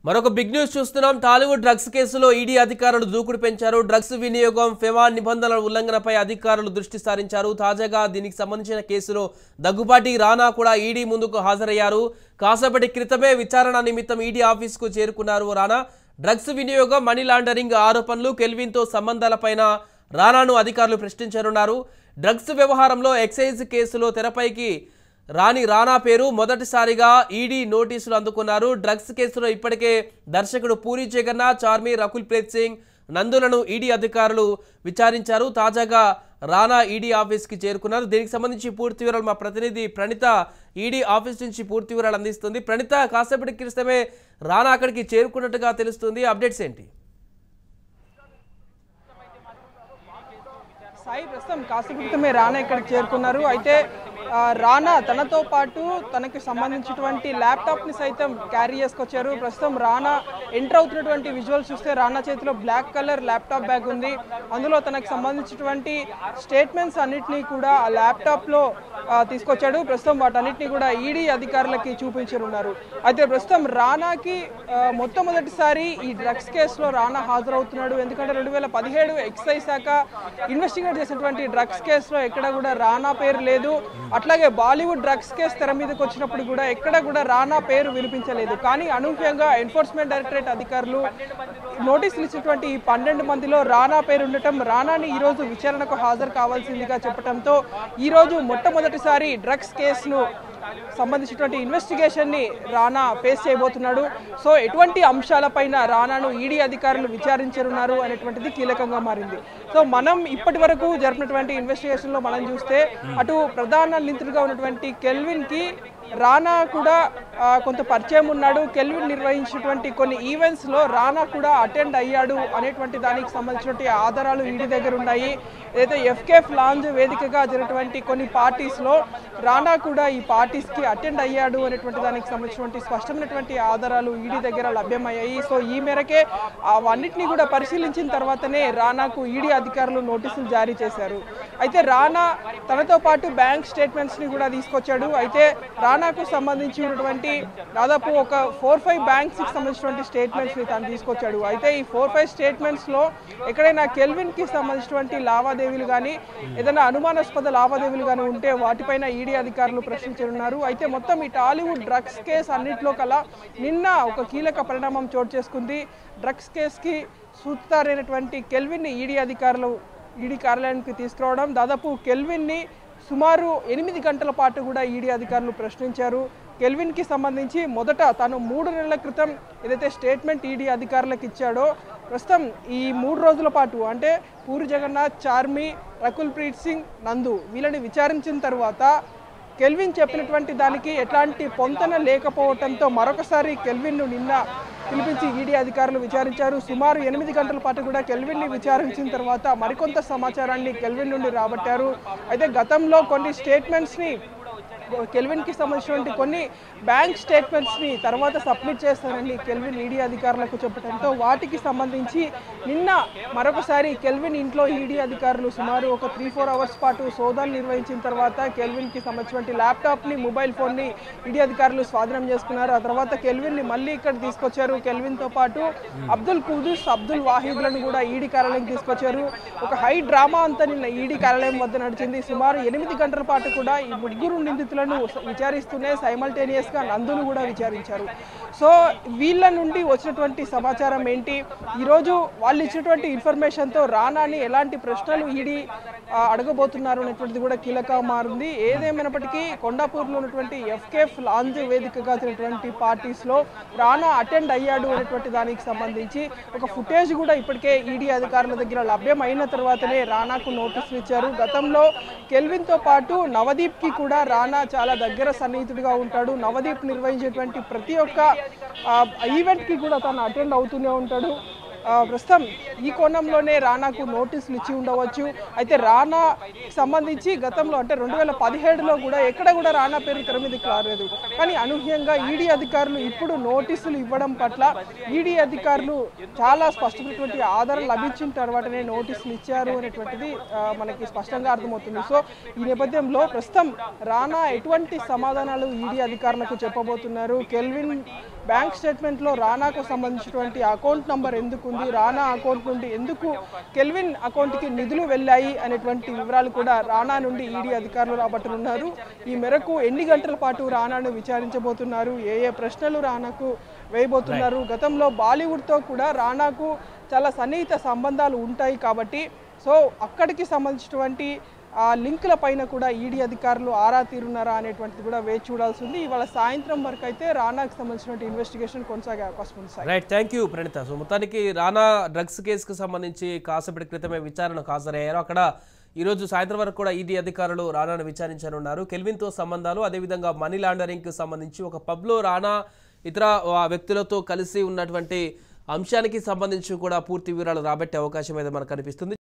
మరొక big news చూస్తున్నాం Tollywood drugs కేసులో ఈడీ అధికారులు దూకుడు పెంచారు డ్రగ్స్ వినియోగం ఫెవా నిబంధనల ఉల్లంఘనపై అధికారులు దృష్టి సారించారు తాజాగా దీనికి సంబంధించిన కేసులో దగ్గుబాటి రానా కూడా ఈడీ ముందుకు హాజరయ్యారు కాసేపటి క్రితమే విచారణ నిమిత్తం ఈడీ ఆఫీసుకు చేరుకున్నారు రానా డ్రగ్స్ వినియోగం మనీ లాండరింగ్ ఆరోపణలు కెల్విన్తో సంబంధాలపైన రానాను అధికారులు ప్రశ్నించనున్నారు డ్రగ్స్ వ్యవహారంలో ఎక్సైజ్ కేసులో తెరపైకి రాణి రానా పేరు మొదటిసారిగా ఈడీ నోటీసులు అందుకున్నారు డ్రగ్స్ కేసులో ఇప్పటికే దర్శకుడు పూరి జగన్నాథ్ చార్మి రకుల్ ప్రీత్ సింగ్ నందులను ఈడీ అధికారులు విచారించారు తాజాగా రానా ఈడీ ఆఫీస్కి చేరుకున్నారు దీనికి సంబంధించి పూర్తి వివరాలు మా ప్రతినిధి ప్రణిత ఈడీ ఆఫీస్ నుంచి పూర్తి వివరాలు అందిస్తుంది ప్రణిత కాసేపటి క్రితమే రానా అక్కడికి చేరుకున్నట్టుగా తెలుస్తుంది అప్డేట్స్ ఏంటి సాయి ప్రస్తుతం కాసేపు క్రితమే రానా ఇక్కడికి చేరుకున్నారు అయితే ఆ, రానా తనతో పాటు తనకి సంబంధించినటువంటి ల్యాప్టాప్ ని సైతం క్యారీ చేసుకొచ్చారు ప్రస్తుతం రానా ఎంటర్ అవుతున్నటువంటి విజువల్స్ చూస్తే రానా చేతిలో బ్లాక్ కలర్ ల్యాప్టాప్ బ్యాగ్ ఉంది అందులో తనకు సంబంధించినటువంటి స్టేట్మెంట్స్ అన్నిటినీ కూడా ఆ ల్యాప్టాప్ లో ఆ, తీసుకొచ్చాడు ప్రస్తుతం వాటన్నిటిని కూడా ఈడీ అధికారులకి చూపించనున్నారు అయితే ప్రస్తుతం రానాకి ఆ, మొట్టమొదటిసారి ఈ డ్రగ్స్ కేసులో రానా హాజరవుతున్నాడు ఎందుకంటే రెండు వేల పదిహేడు ఎక్సైజ్ శాఖ ఇన్వెస్టిగేట్ చేసినటువంటి డ్రగ్స్ కేసులో ఎక్కడ కూడా రానా పేరు లేదు అట్లాగే బాలీవుడ్ డ్రగ్స్ కేసు తెర మీదకి వచ్చినప్పుడు కూడా ఎక్కడ కూడా రానా పేరు వినిపించలేదు కానీ అనూహ్యంగా ఎన్ఫోర్స్మెంట్ డైరెక్టరేట్ అధికారులు నోటీసులు ఇచ్చినటువంటి ఈ పన్నెండు మందిలో రానా పేరు ఉండటం రానాని ఈ రోజు విచారణకు హాజరు కావాల్సిందిగా చెప్పడంతో ఈ రోజు మొట్టమొదటిసారి డ్రగ్స్ కేసును సంబంధించినటువంటి ఇన్వెస్టిగేషన్ ని రానా ఫేస్ చేయబోతున్నాడు సో ఎటువంటి అంశాలపైన రానాను ఈడీ అధికారులు విచారించనున్నారు అనేటువంటిది కీలకంగా మారింది సో మనం ఇప్పటి వరకు జరిపినటువంటి ఇన్వెస్టిగేషన్ లో మనం చూస్తే అటు ప్రధాన నిందితుడిగా ఉన్నటువంటి కెల్విన్ కి రానా కూడా ఆ, కొంత పరిచయం ఉన్నాడు కెల్విన్ నిర్వహించినటువంటి కొన్ని ఈవెంట్స్ లో రానా కూడా అటెండ్ అయ్యాడు అనేటువంటి దానికి సంబంధించినటువంటి ఆధారాలు ఈడీ దగ్గర ఉన్నాయి ఏదైతే ఎఫ్కేఫ్ లాంజ్ వేదికగా జరిగినటువంటి కొన్ని పార్టీస్ లో రానా కూడా ఈ పార్టీస్ కి అటెండ్ అయ్యాడు అనేటువంటి దానికి సంబంధించినటువంటి స్పష్టమైనటువంటి ఆధారాలు ఈడీ దగ్గర లభ్యమయ్యాయి సో ఈ మేరకే అవన్నిటిని కూడా పరిశీలించిన తర్వాతనే రానాకు ఈడీ అధికారులు నోటీసులు జారీ చేశారు అయితే రానా తనతో పాటు బ్యాంక్ స్టేట్మెంట్స్ ని కూడా తీసుకొచ్చాడు అయితే రానాకు సంబంధించి ఉన్నటువంటి దాదాపు ఒక ఫోర్ ఫైవ్ బ్యాంక్స్ కి సంబంధించినటువంటి స్టేట్మెంట్స్ ని తను తీసుకొచ్చాడు అయితే ఈ ఫోర్ ఫైవ్ స్టేట్మెంట్స్ లో ఎక్కడైనా కెల్విన్ కి సంబంధించినటువంటి లావాదేవీలు కానీ ఏదైనా అనుమానాస్పద లావాదేవీలు కానీ ఉంటే వాటిపైన ఈడీ అధికారులు ప్రశ్నించనున్నారు అయితే మొత్తం ఈ టాలీవుడ్ డ్రగ్స్ కేసు అన్నింటిలో కల్లా నిన్న ఒక కీలక పరిణామం చోటు చేసుకుంది డ్రగ్స్ కేసుకి సూత్తారైనటువంటి కెల్విన్ ని ఈడీ అధికారులు ఈడీ కార్యాలయానికి తీసుకురావడం దాదాపు కెల్విన్ని సుమారు ఎనిమిది గంటల పాటు కూడా ఈడీ అధికారులు ప్రశ్నించారు కెల్విన్కి సంబంధించి మొదట తాను మూడు నెలల క్రితం ఏదైతే స్టేట్మెంట్ ఈడీ అధికారులకు ఇచ్చాడో ప్రస్తుతం ఈ మూడు రోజుల పాటు అంటే పూరి జగన్నాథ్ చార్మి రకుల్ ప్రీత్ సింగ్ నందు వీళ్ళని విచారించిన తర్వాత కెల్విన్ చెప్పినటువంటి దానికి ఎట్లాంటి పొంతన లేకపోవడంతో మరొకసారి కెల్విన్ను నిన్న పిలిపించి ఈడీ అధికారులు విచారించారు సుమారు ఎనిమిది గంటల పాటు కూడా కెల్విన్ని విచారించిన తర్వాత మరికొంత సమాచారాన్ని కెల్విన్ నుండి రాబట్టారు అయితే గతంలో కొన్ని స్టేట్మెంట్స్ని కెల్విన్ కి సంబంధించినటువంటి కొన్ని బ్యాంక్ స్టేట్మెంట్స్ ని తర్వాత సబ్మిట్ చేస్తానని కెల్విన్ ఈడీ అధికారులకు చెప్పడంతో వాటికి సంబంధించి నిన్న మరొకసారి కెల్విన్ ఇంట్లో ఈడీ అధికారులు సుమారు ఒక త్రీ ఫోర్ అవర్స్ పాటు సోదాలు నిర్వహించిన తర్వాత కెల్విన్ కి సంబంధించినటువంటి ల్యాప్టాప్ ని మొబైల్ ఫోన్ ని ఈడీ అధికారులు స్వాధీనం చేసుకున్నారు ఆ తర్వాత కెల్విన్ ని మళ్ళీ ఇక్కడ తీసుకొచ్చారు కెల్విన్ తో పాటు అబ్దుల్ కుదుస్ అబ్దుల్ వాహిద్లను కూడా ఈడీ కార్యాలయం తీసుకొచ్చారు ఒక హై డ్రామా అంతా నిన్న ఈడీ కార్యాలయం వద్ద నడిచింది సుమారు ఎనిమిది గంటల పాటు కూడా ఈ ముగ్గురు నిందితులను విచారిస్తూనే సైమల్టేనియస్ గా నందును కూడా విచారించారు సో వీళ్ళ నుండి వచ్చినటువంటి సమాచారం ఏంటి ఈరోజు వాళ్ళు ఇచ్చినటువంటి ఇన్ఫర్మేషన్తో రానాని ఎలాంటి ప్రశ్నలు ఈడీ ఆ, అడగబోతున్నారు అనేటువంటిది కూడా కీలక మారింది ఏదేమైనప్పటికీ కొండాపూర్లో ఉన్నటువంటి ఎఫ్కేఎఫ్ లాంజ్ వేదికగా జరిగినటువంటి పార్టీస్లో రానా అటెండ్ అయ్యాడు అనేటువంటి దానికి సంబంధించి ఒక ఫుటేజ్ కూడా ఇప్పటికే ఈడీ అధికారుల దగ్గర లభ్యమైన తర్వాతనే రానాకు నోటీసులు ఇచ్చారు గతంలో కెల్విన్తో పాటు నవదీప్కి కూడా రానా చాలా దగ్గర సన్నిహితుడిగా ఉంటాడు నవదీప్ నిర్వహించేటువంటి ప్రతి ఒక్క ఆ, ఈవెంట్కి కూడా తను అటెండ్ అవుతూనే ఉంటాడు ఆ, ప్రస్తుతం ఈ కోణంలోనే రానాకు నోటీసులు ఇచ్చి ఉండవచ్చు అయితే రానా సంబంధించి గతంలో అంటే రెండు వేల పదిహేడులో కూడా ఎక్కడ కూడా రానా పేరు తెర మీదకి రాలేదు కానీ అనూహ్యంగా ఈడీ అధికారులు ఇప్పుడు నోటీసులు ఇవ్వడం పట్ల ఈడీ అధికారులు చాలా స్పష్టమైనటువంటి ఆధారం లభించిన తర్వాతనే నోటీసులు ఇచ్చారు అనేటువంటిది ఆ, మనకి స్పష్టంగా అర్థమవుతుంది సో ఈ నేపథ్యంలో ప్రస్తుతం రానా ఎటువంటి సమాధానాలు ఈడీ అధికారులకు చెప్పబోతున్నారు కెల్విన్ బ్యాంక్ స్టేట్మెంట్లో రానాకు సంబంధించినటువంటి అకౌంట్ నంబర్ ఎందుకు ఉంది రానా అకౌంట్ నుండి ఎందుకు కెల్విన్ అకౌంట్కి నిధులు వెళ్ళాయి అనేటువంటి వివరాలు కూడా రానా నుండి ఈడీ అధికారులు రాబట్టనున్నారు ఈ మేరకు ఎన్ని గంటల పాటు రానాను విచారించబోతున్నారు ఏ ఏ ప్రశ్నలు రానాకు వేయబోతున్నారు గతంలో బాలీవుడ్తో కూడా రానాకు చాలా సన్నిహిత సంబంధాలు ఉంటాయి కాబట్టి సో అక్కడికి సంబంధించినటువంటి ఆ లింకుల పైన కూడా ఈడీ అధికారులు ఆరా తీరున్నారా అనేటువంటిది కూడా వేచి చూడాల్సి ఉంది ఇవాళ సాయంత్రం వరకు అయితే రానాకు సంబంధించినటువంటి ఇన్వెస్టిగేషన్ కొనసాగే అవకాశం ఉంది sir right thank you Pranitha so మొత్తానికి రానా డ్రగ్స్ కేసుకు సంబంధించి కాసేపటి క్రితమే విచారణకు హాజరయ్యారు అక్కడ ఈరోజు సాయంత్రం వరకు కూడా ఈడీ అధికారులు రానాను విచారించనున్నారు కెల్విన్తో సంబంధాలు అదేవిధంగా మనీ లాండరింగ్కి సంబంధించి ఒక పబ్లో రానా ఇతర ఆ, వ్యక్తులతో కలిసి ఉన్నటువంటి అంశానికి సంబంధించి కూడా పూర్తి వివరాలు రాబట్టే అవకాశం అయితే మనకు కనిపిస్తుంది